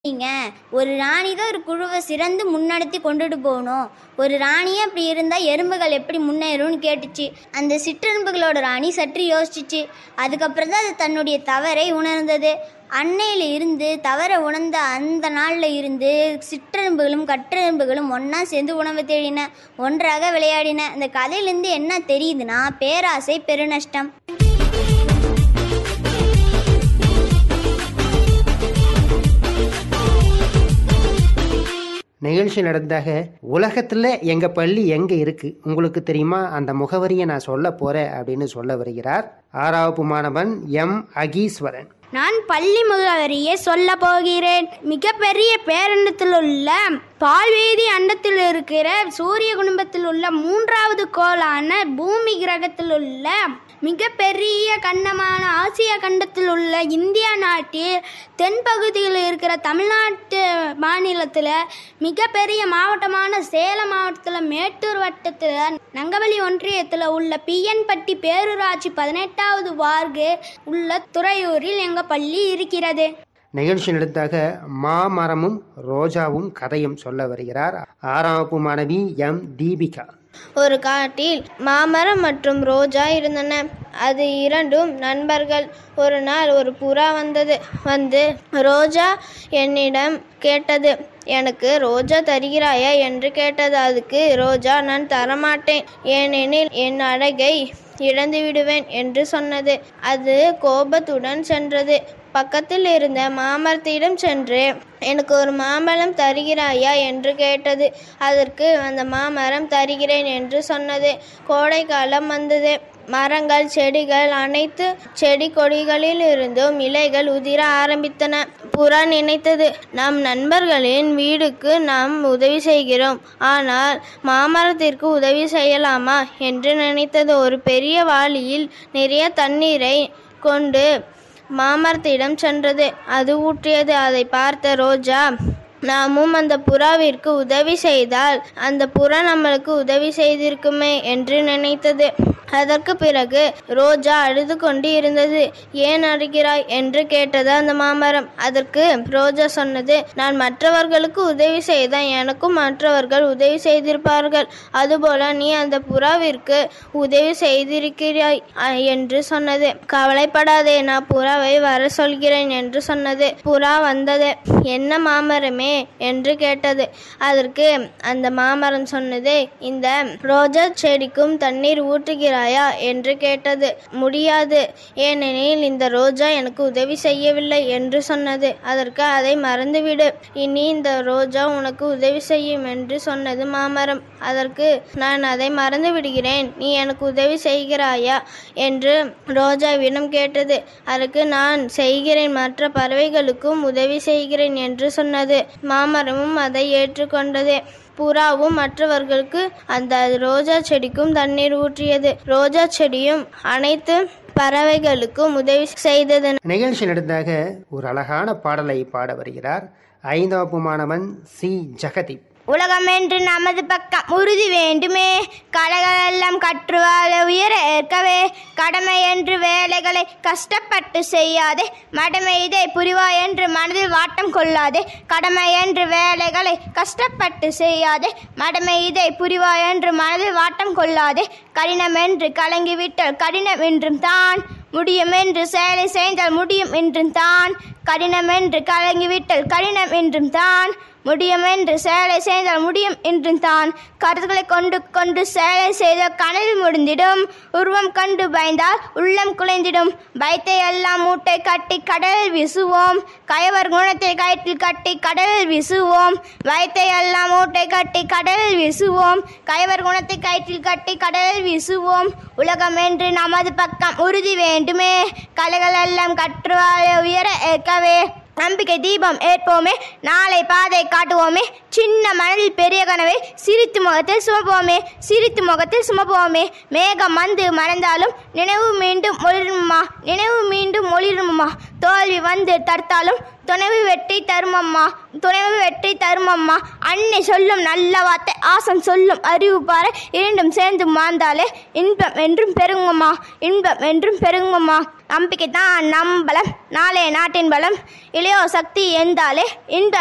நீங்க ஒரு ராணி தான் ஒரு குழுவை சிறந்து முன்னெடுத்து கொண்டுட்டு போகணும் ஒரு ராணியே அப்படி இருந்தால் எறும்புகள் எப்படி முன்னேறும்னு கேட்டுச்சு அந்த சிற்றெரும்புகளோட ராணி சற்று யோசிச்சுச்சு அதுக்கப்புறம் தான் அது தன்னுடைய தவறை உணர்ந்தது அன்னையில இருந்து தவற உணர்ந்த அந்த நாளில் இருந்து சிற்றெரும்புகளும் கற்றெரும்புகளும் ஒன்றா சேர்ந்து உணவு தேடின ஒன்றாக விளையாடின இந்த கதையிலேருந்து என்ன தெரியுதுன்னா பேராசை பெருநஷ்டம் நிகழ்ச்சி நடந்தாக உலகத்தில் எங்கள் பள்ளி எங்கே இருக்குது உங்களுக்கு தெரியுமா அந்த முகவரியை நான் சொல்ல போகிறேன் அப்படின்னு சொல்ல வருகிறார் ஆறாவது மாணவன் எம் அகீஸ்வரன் நான் பள்ளி முகவரியை சொல்ல போகிறேன் மிகப்பெரிய பேரண்டத்தில் உள்ள பால்வேதி அண்டத்தில் இருக்கிற சூரிய குடும்பத்தில் உள்ள மூன்றாவது கோளான பூமி கிரகத்தில் உள்ள மிகப்பெரிய கண்டமான ஆசிய கண்டத்தில் உள்ள இந்தியா நாட்டில் தென்பகுதியில் இருக்கிற தமிழ்நாட்டு மாநிலத்தில் மிகப்பெரிய மாவட்டமான சேலம் மாவட்டத்தில் மேட்டூர் வட்டத்தில் நங்கவலி ஒன்றியத்தில் உள்ள பிஎன்பட்டி பேரூராட்சி பதினெட்டாவது வார்டு உள்ள துறையூரில் எங்கள் பள்ளி இருக்கிறது நிகழ்ச்சி நடந்தாக மாமரமும் ரோஜாவும் கதையும் சொல்ல வருகிறார் ஆறாவது மாணவி எம் தீபிகா ஒரு காட்டில் மாமரம் மற்றும் ரோஜா இருந்தன அது இரண்டும் நண்பர்கள் ஒரு நாள் ஒரு புறா வந்தது வந்து ரோஜா என்னிடம் கேட்டது எனக்கு ரோஜா தருகிறாயா என்று கேட்டது அதுக்கு ரோஜா நான் தரமாட்டேன் ஏனெனில் என் அழகை இழந்து விடுவேன் என்று சொன்னது அது கோபத்துடன் சென்றது பக்கத்தில் இருந்த மாமரத்திடம் சென்று எனக்கு ஒரு மாம்பழம் தருகிறாயா என்று கேட்டது அதற்கு அந்த மாமரம் தருகிறேன் என்று சொன்னது கோடைக்காலம் வந்தது மரங்கள் செடிகள் அனைத்து செடி கொடிகளில் இருந்தும் இலைகள் உதிர ஆரம்பித்தன புறா நினைத்தது நம் நண்பர்களின் வீடுக்கு நாம் உதவி செய்கிறோம் ஆனால் மாமரத்திற்கு உதவி செய்யலாமா என்று நினைத்தது ஒரு பெரிய வாளியில் நிறைய தண்ணீரை கொண்டு மாமரத்திடம் சென்றது அது ஊற்றியது அதை பார்த்த ரோஜா நாமும் அந்த புறாவிற்கு உதவி செய்தால் அந்த புறா நம்மளுக்கு உதவி செய்திருக்குமே என்று நினைத்தது அதற்கு பிறகு ரோஜா அழுது கொண்டு இருந்தது ஏன் அழுகிறாய் என்று கேட்டது அந்த மாமரம் அதற்கு ரோஜா சொன்னது நான் மற்றவர்களுக்கு உதவி செய்தால் எனக்கும் மற்றவர்கள் உதவி செய்திருப்பார்கள் அதுபோல நீ அந்த புறாவிற்கு உதவி செய்திருக்கிறாய் அ- என்று சொன்னது கவலைப்படாதே நான் புறாவை வர சொல்கிறேன் என்று சொன்னது புறா வந்தது என்ன மாமரமே என்று கேட்டது அதற்கு அந்த மாமரம் சொன்னது இந்த ரோஜா செடிக்கும் தண்ணீர் ஊற்றுகிறாயா என்று கேட்டது முடியாது ஏனெனில் இந்த ரோஜா எனக்கு உதவி செய்யவில்லை என்று சொன்னது அதற்கு அதை மறந்துவிடு இனி இந்த ரோஜா உனக்கு உதவி செய்யும் என்று சொன்னது மாமரம் அதற்கு நான் அதை மறந்து விடுகிறேன் நீ எனக்கு உதவி செய்கிறாயா என்று ரோஜாவிடம் கேட்டது அதற்கு நான் செய்கிறேன் மற்ற பறவைகளுக்கும் உதவி செய்கிறேன் என்று சொன்னது மாமரமும் அதை ஏற்றுக்கொண்டது புறாவும் மற்றவர்களுக்கு அந்த ரோஜா செடிக்கும் தண்ணீர் ஊற்றியது ரோஜா செடியும் அனைத்து பறவைகளுக்கும் உதவி செய்தது நிகழ்ச்சி நடந்தாக ஒரு அழகான பாடலை பாட வருகிறார் ஐந்தாவது மாணவன் சி ஜெகதீப் உலகம் என்று நமது பக்கம் உறுதி வேண்டுமே கலைகளெல்லாம் கற்று வாழ உயர ஏற்கவே கடமை என்று வேலைகளை கஷ்டப்பட்டு செய்யாதே மடமை இதை புரிவாய் என்று மனதில் வாட்டம் கொள்ளாதே கடமை என்று வேலைகளை கஷ்டப்பட்டு செய்யாதே மடமை இதை புரிவாய் என்று மனதில் வாட்டம் கொள்ளாதே கடினம் என்று கலங்கிவிட்டால் கடினம் என்றும் தான் முடியும் என்று செயலை செய்தால் முடியும் என்றும் தான் கடினம் என்று கலங்கிவிட்டால் கடினம் என்றும் தான் முடியும் என்று செயலை செய்தால் முடியும் என்றும் தான் கருத்துக்களை கொண்டு கொண்டு செயலை செய்தால் கனவில் முடிந்திடும் உருவம் கண்டு பயந்தால் உள்ளம் குலைந்திடும் பயத்தை எல்லாம் மூட்டை கட்டி கடலில் வீசுவோம் கயவர் குணத்தை கயிற்றில் கட்டி கடலில் வீசுவோம் பயத்தை எல்லாம் மூட்டை கட்டி கடலில் வீசுவோம் கயவர் குணத்தை கயிற்றில் கட்டி கடலில் வீசுவோம் உலகம் என்று நமது பக்கம் உறுதி வேண்டுமே கலைகள் எல்லாம் கற்று வாழ உயர ஏற்கவே நம்பிக்கை தீபம் ஏற்போமே நாளை பாதை காட்டுவோமே சின்ன மனதில் பெரிய கனவை சிரித்து முகத்தில் சுமப்போமே சிரித்து முகத்தில் சுமப்போமே மேகம் வந்து மறைந்தாலும் நினைவு மீண்டும் ஒளிருமா நினைவு மீண்டும் ஒளிருமா தோல்வி வந்து தடுத்தாலும் துணைவு வெற்றி தருமம்மா துணைவு வெற்றி தருமம்மா அன்னை சொல்லும் நல்ல வார்த்தை ஆசம் சொல்லும் அறிவு பாரு இரண்டும் சேர்ந்து மாந்தாலே இன்பம் என்றும் பெருங்குமா இன்பம் என்றும் பெருங்குமா நம்பிக்கை தான் நம் பலம் நாளே நாட்டின் பலம் இளையோ சக்தி எந்தாலே இன்ப